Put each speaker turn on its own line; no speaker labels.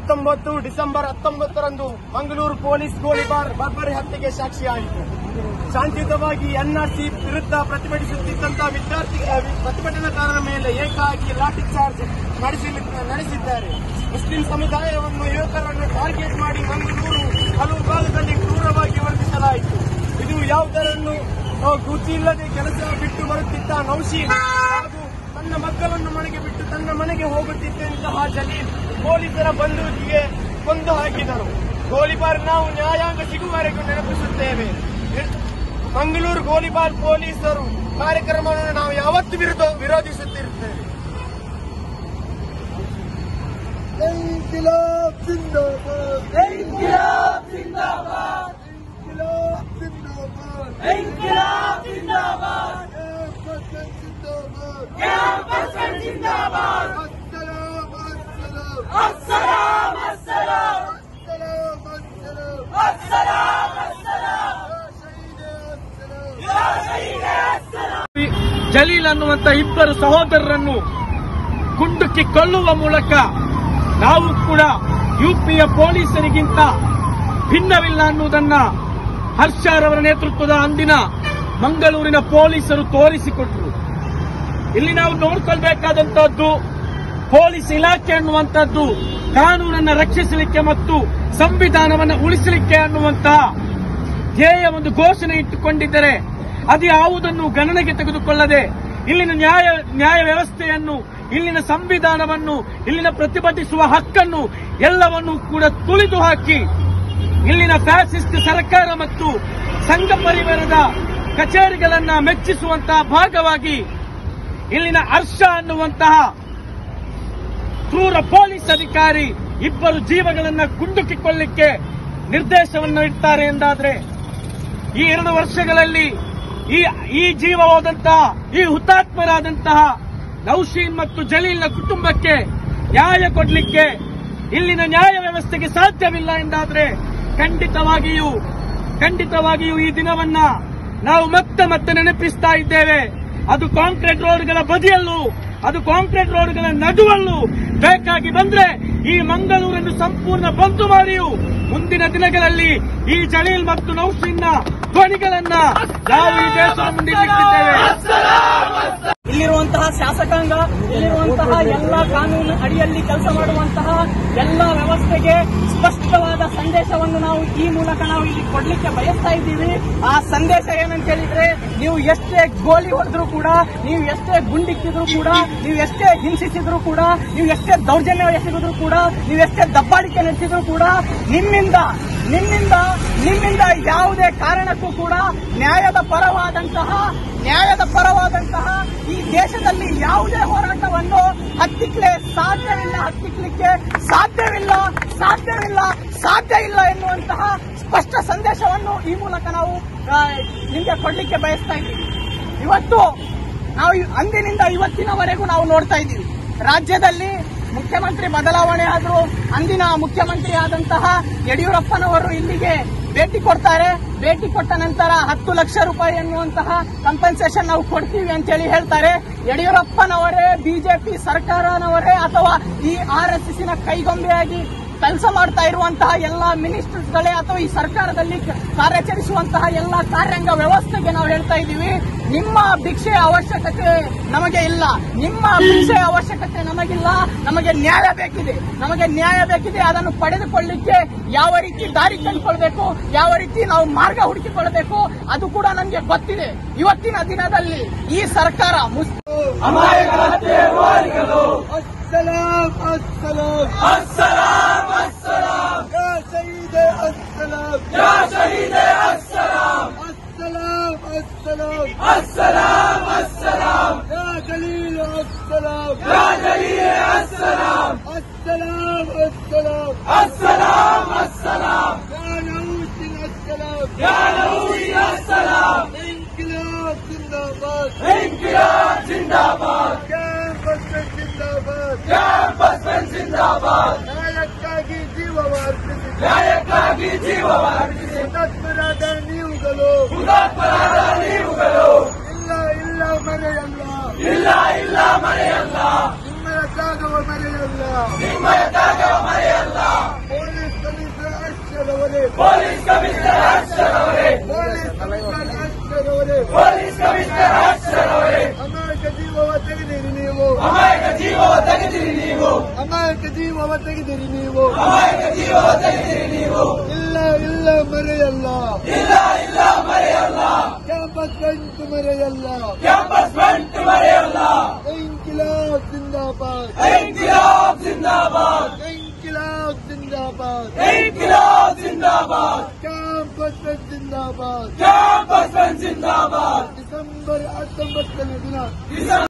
ಹತ್ತೊಂಬತ್ತು ಡಿಸೆಂಬರ್ ಹತ್ತೊಂಬತ್ತರಂದು ಮಂಗಳೂರು ಪೊಲೀಸ್ ಗೋಲಿಬಾರ್ ಬರ್ಬರಿ ಹತ್ಯೆಗೆ ಸಾಕ್ಷಿಯಾಯಿತು ಶಾಂತಿಯುತವಾಗಿ ಎನ್ಆರ್ಸಿ ವಿರುದ್ಧ ಪ್ರತಿಭಟಿಸುತ್ತಿದ್ದಂತಹ ವಿದ್ಯಾರ್ಥಿ ಅ, ಪ್ರತಿಭಟನಾಕಾರರ ಮೇಲೆ ಏಕಾಏಕಿ ಲಾಠಿ ಚಾರ್ಜ್ ನಡೆಸಲಿ- ನಡೆಸಿದ್ದಾರೆ ಮುಸ್ಲಿಂ ಸಮುದಾಯವನ್ನು ಯುವಕರನ್ನು ಟಾರ್ಗೆಟ್ ಮಾಡಿ ಮಂಗಳೂರು ಹಲವು ಭಾಗದಲ್ಲಿ ಕ್ರೂರವಾಗಿ ವರ್ತಿಸಲಾಯಿತು ಇದು ಯಾವುದರನ್ನು ಆ, ಗುರುತಿಲ್ಲದೆ ಕೆಲಸ ಬಿಟ್ಟು ಬರುತ್ತಿದ್ದ ನೌಶೀನ್ ಹಾಗೂ ತನ್ನ ಮಕ್ಕಳನ್ನು ಮನೆಗೆ ಬಿಟ್ಟು ತನ್ನ ಮನೆಗೆ ಹೋಗುತ್ತಿದ್ದಂತಹ ಜಲೀಲ್ ಪೊಲೀಸರ ಬಂದೂಕಿಗೆ ಕೊಂದು ಹಾಕಿದರು ಗೋಲಿಬಾರ್ ನಾವು ನ್ಯಾಯಾಂಗ ಸಿಗುವವರೆಗೂ ನೆನಪಿಸುತ್ತೇವೆ ಮಂಗಳೂರು ಗೋಲಿಬಾರ್ ಪೊಲೀಸರು ಕಾರ್ಯಕ್ರಮವನ್ನು ನಾವು ಯಾವತ್ತೂ ವಿರುದ್ಧ ವಿರೋಧಿಸುತ್ತಿರುತ್ತೇವೆ
इनकलाब जिंदाबाद इनकलाब जिंदाबाद इनकलाब जिंदाबाद इनकलाब जिंदाबाद जिंदाबाद जिंदाबाद अस्सलाम अस्सलाम अस्सलाम अस्सलाम अस्सलाम अस्सलाम अस्सलाम या शहीद अस्सलाम
ಜಲೀಲ್ ಅನ್ನುವಂತ ಇಬ್ಬರು ಸಹೋದರರನ್ನು ಗುಂಡುಕಿ ಕೊಲ್ಲುವ ಮೂಲಕ ನಾವು ಕೂಡ ಯುಪಿಯ ಪೊಲೀಸರಿಗಿಂತ ಭಿನ್ನವಿಲ್ಲ ಅನ್ನುವುದನ್ನ ಹರ್ಷರವರ ನೇತೃತ್ವದ ಅಂದಿನ ಮಂಗಳೂರಿನ ಪೊಲೀಸರು ತೋರಿಸಿಕೊಟ್ರು ಇಲ್ಲಿ ನಾವು ನೋಡ್ಕೊಳ್ಬೇಕಾದಂತಹದ್ದು ಪೊಲೀಸ್ ಇಲಾಖೆ ಅನ್ನುವಂಥದ್ದು ಕಾನೂನನ್ನು ರಕ್ಷಿಸಲಿಕ್ಕೆ ಮತ್ತು ಸಂವಿಧಾನವನ್ನು ಉಳಿಸಲಿಕ್ಕೆ ಅನ್ನುವಂತಹ ಧ್ಯೇಯ ಒಂದು ಘೋಷಣೆ ಇಟ್ಟುಕೊಂಡಿದ್ದರೆ ಅದು ಯಾವುದನ್ನು ಗಣನೆಗೆ ತೆಗೆದುಕೊಳ್ಳದೆ ಇಲ್ಲಿನ ನ್ಯಾಯ ನ್ಯಾಯ ವ್ಯವಸ್ಥೆಯನ್ನು ಇಲ್ಲಿನ ಸಂವಿಧಾನವನ್ನು ಇಲ್ಲಿನ ಪ್ರತಿಭಟಿಸುವ ಹಕ್ಕನ್ನು ಎಲ್ಲವನ್ನೂ ಕೂಡ ತುಳಿದು ಹಾಕಿ ಇಲ್ಲಿನ ಫ್ಯಾಸಿಸ್ಟ್ ಸರ್ಕಾರ ಮತ್ತು ಸಂಘ ಪರಿವಾರದ ಕಚೇರಿಗಳನ್ನ ಮೆಚ್ಚಿಸುವಂತಹ ಭಾಗವಾಗಿ ಇಲ್ಲಿನ ಹರ್ಷ ಅನ್ನುವಂತಹ ಕ್ರೂರ ಪೊಲೀಸ್ ಅಧಿಕಾರಿ ಇಬ್ಬರು ಜೀವಗಳನ್ನ ಗುಂಡುಕಿಕೊಳ್ಳಿಕ್ಕೆ ನಿರ್ದೇಶವನ್ನು ಇಡ್ತಾರೆ ಎಂದಾದ್ರೆ ಈ ಎರಡು ವರ್ಷಗಳಲ್ಲಿ ಈ ಈ ಜೀವ ಹೋದಂತಹ ಈ ಹುತಾತ್ಮರಾದಂತಹ ನೌಶೀನ್ ಮತ್ತು ಜಲೀಲ್ನ ಕುಟುಂಬಕ್ಕೆ ನ್ಯಾಯ ಕೊಡ್ಲಿಕ್ಕೆ ಇಲ್ಲಿನ ನ್ಯಾಯ ವ್ಯವಸ್ಥೆಗೆ ಸಾಧ್ಯವಿಲ್ಲ ಎಂದಾದ್ರೆ ಖಂಡಿತವಾಗಿಯೂ ಖಂಡಿತವಾಗಿಯೂ ಈ ದಿನವನ್ನ ನಾವು ಮತ್ತೆ ಮತ್ತೆ ನೆನಪಿಸ್ತಾ ಇದ್ದೇವೆ ಅದು ಕಾಂಕ್ರೀಟ್ ರೋಡ್ಗಳ ಬದಿಯಲ್ಲೂ ಅದು ಕಾಂಕ್ರೀಟ್ ರೋಡ್ಗಳ ನಡುವಲ್ಲೂ ಬೇಕಾಗಿ ಬಂದ್ರೆ ಈ ಮಂಗಳೂರನ್ನು ಸಂಪೂರ್ಣ ಬಂದು ಮಾಡಿಯೂ ಮುಂದಿನ ದಿನಗಳಲ್ಲಿ ಈ ಜಲೀಲ್ ಮತ್ತು ನೌಶೀನ್ನ ಧ್ವನಿಗಳನ್ನ ನಾವು ಈ ದೇಶದ ಮುಂದೆ ಇಟ್ಟಿದ್ದೇವೆ
ಇಲ್ಲಿರುವಂತಹ ಶಾಸಕಾಂಗ ಇಲ್ಲಿರುವಂತಹ ಎಲ್ಲ ಕಾನೂನು ಅಡಿಯಲ್ಲಿ ಕೆಲಸ ಮಾಡುವಂತಹ ಎಲ್ಲ ವ್ಯವಸ್ಥೆಗೆ ಸ್ಪಷ್ಟವಾದ ಸಂದೇಶವನ್ನು ನಾವು ಈ ಮೂಲಕ ನಾವು ಇಲ್ಲಿ ಕೊಡ್ಲಿಕ್ಕೆ ಬಯಸ್ತಾ ಇದ್ದೀವಿ ಆ ಸಂದೇಶ ಏನಂತ ಹೇಳಿದ್ರೆ ನೀವು ಎಷ್ಟೇ ಗೋಲಿ ಹೊಡೆದ್ರು ಕೂಡ ನೀವು ಎಷ್ಟೇ ಗುಂಡಿಕ್ಕಿದ್ರು ಕೂಡ ನೀವು ಎಷ್ಟೇ ಹಿಂಸಿಸಿದ್ರು ಕೂಡ ನೀವು ಎಷ್ಟೇ ದೌರ್ಜನ್ಯ ಎಸಗಿದ್ರು ಕೂಡ ನೀವು ಎಷ್ಟೇ ದಬ್ಬಾಳಿಕೆ ನಡೆಸಿದ್ರು ಕೂಡ ನಿಮ್ಮಿಂದ ನಿಮ್ಮಿಂದ ನಿಮ್ಮಿಂದ ಯಾವುದೇ ಕಾರಣಕ್ಕೂ ಕೂಡ ನ್ಯಾಯದ ಪರವಾದಂತಹ ನ್ಯಾಯದ ಪರವಾದಂತಹ ಈ ದೇಶದಲ್ಲಿ ಯಾವುದೇ ಹೋರಾಟವನ್ನು ಹತ್ತಿಕ್ಲೆ ಸಾಧ್ಯವಿಲ್ಲ ಹತ್ತಿಕ್ಲಿಕ್ಕೆ ಸಾಧ್ಯವಿಲ್ಲ ಸಾಧ್ಯವಿಲ್ಲ ಸಾಧ್ಯ ಇಲ್ಲ ಎನ್ನುವಂತಹ ಸ್ಪಷ್ಟ ಸಂದೇಶವನ್ನು ಈ ಮೂಲಕ ನಾವು ಆ, ನಿಮಗೆ ಕೊಡ್ಲಿಕ್ಕೆ ಬಯಸ್ತಾ ಇದ್ದೀವಿ ಇವತ್ತು ನಾವು ಈ- ಅಂದಿನಿಂದ ಇವತ್ತಿನವರೆಗೂ ನಾವು ನೋಡ್ತಾ ಇದ್ದೀವಿ ರಾಜ್ಯದಲ್ಲಿ ಮುಖ್ಯಮಂತ್ರಿ ಬದಲಾವಣೆ ಆದರೂ ಅಂದಿನ ಮುಖ್ಯಮಂತ್ರಿ ಆದಂತಹ ಯಡಿಯೂರಪ್ಪನವರು ಇಲ್ಲಿಗೆ ಭೇಟಿ ಕೊಡ್ತಾರೆ ಭೇಟಿ ಕೊಟ್ಟ ನಂತರ ಹತ್ತು ಲಕ್ಷ ರೂಪಾಯಿ ಎನ್ನುವಂತಹ ಕಂಪನ್ಸೇಷನ್ ನಾವು ಕೊಡ್ತೀವಿ ಅಂತ ಹೇಳಿ ಹೇಳ್ತಾರೆ ಯಡಿಯೂರಪ್ಪನವರೇ ಬಿಜೆಪಿ ಸರ್ಕಾರನವರೇ ಅಥವಾ ಈ ಆರ್ ಎಸ್ ಎಸ್ನ ಕೈಗೊಂಬೆಯಾಗಿ ಕೆಲಸ ಮಾಡ್ತಾ ಇರುವಂತಹ ಎಲ್ಲ ಮಿನಿಸ್ಟರ್ಸ್ಗಳೇ ಅಥವಾ ಈ ಸರ್ಕಾರದಲ್ಲಿ ಕ- ಕಾರ್ಯಾಚರಿಸುವಂತಹ ಎಲ್ಲ ಕಾರ್ಯಾಂಗ ವ್ಯವಸ್ಥೆಗೆ ನಾವು ಹೇಳ್ತಾ ಇದ್ದೀವಿ ನಿಮ್ಮ ಭಿಕ್ಷೆಯ ಅವಶ್ಯಕತೆ ನಮಗೆ ಇಲ್ಲ ನಿಮ್ಮ ಭಿಕ್ಷೆಯ ಅವಶ್ಯಕತೆ ನಮಗಿಲ್ಲ ನಮಗೆ ನ್ಯಾಯ ಬೇಕಿದೆ ನಮಗೆ ನ್ಯಾಯ ಬೇಕಿದೆ ಅದನ್ನು ಪಡೆದುಕೊಳ್ಳಿಕ್ಕೆ ಯಾವ ರೀತಿ ದಾರಿ ಕಂಡುಕೊಳ್ಬೇಕು ಯಾವ ರೀತಿ ನಾವು ಮಾರ್ಗ ಹುಡುಕಿಕೊಳ್ಬೇಕು ಅದು ಕೂಡ ನಮಗೆ ಗೊತ್ತಿದೆ ಇವತ್ತಿನ ದಿನದಲ್ಲಿ ಈ ಸರ್ಕಾರ ಮುಸ್
السلام السلام السلام السلام يا سيدي السلام يا سيدي السلام السلام السلام السلام السلام يا جليل السلام يا جليل السلام السلام السلام السلام السلام يا نوشي السلام يا نوشي السلام انقلاب زنداباد انقلاب زنداباد ಕ್ಯಾಂಪಸ್ ಜಿಂದಾಬಾದ್ ಕ್ಯಾಂಪಸ್ ಜಿಂದಾಬಾದ್ ನ್ಯಾಯಕ್ಕಾಗಿ ಜೀವವಾರ್ಪಿಸಿ ನ್ಯಾಯಕ್ಕಾಗಿ ಜೀವವಾರ್ಪಿಸಿ ಹುತಾತ್ಮರಾದ ನೀವುಗಳು ಹುತಾತ್ಮರಾದ ನೀವುಗಳು ಇಲ್ಲ ಇಲ್ಲ ಮರೆಯಲ್ಲ ಇಲ್ಲ ಇಲ್ಲ ಮರೆಯಲ್ಲ ನಿಮ್ಮಯ ತ್ಯಾಗವ ಮರೆಯಲ್ಲ ನಿಮ್ಮಯ ತ್ಯಾಗವ ಮರೆಯಲ್ಲ ಕ್ಯಾಂಪಸ್ ಬಂದ್ ಮರೆಯಲ್ಲ ಇಂಕಿಲಾಬ್ ಜಿಂದಾಬಾದ್ ಇಂಕಿಲಾಬ್ ಜಿಂದಾಬಾದ್ ಇಂಕಿಲಾಬ್ ಜಿಂದಾಬಾದ್ ಇಂಕಿಲಾಬ್ ಜಿಂದಾಬಾದ್ ಕ್ಯಾಂಪಸ್ ಬಂದ್ ಜಿಂದಾಬಾದ್ ಕ್ಯಾಂಪಸ್ ಬಂದ್ ಜಿಂದಾಬಾದ್ ಡಿಸೆಂಬರ್ ಹತ್ತೊಂಬತ್ತನೇ ದಿನ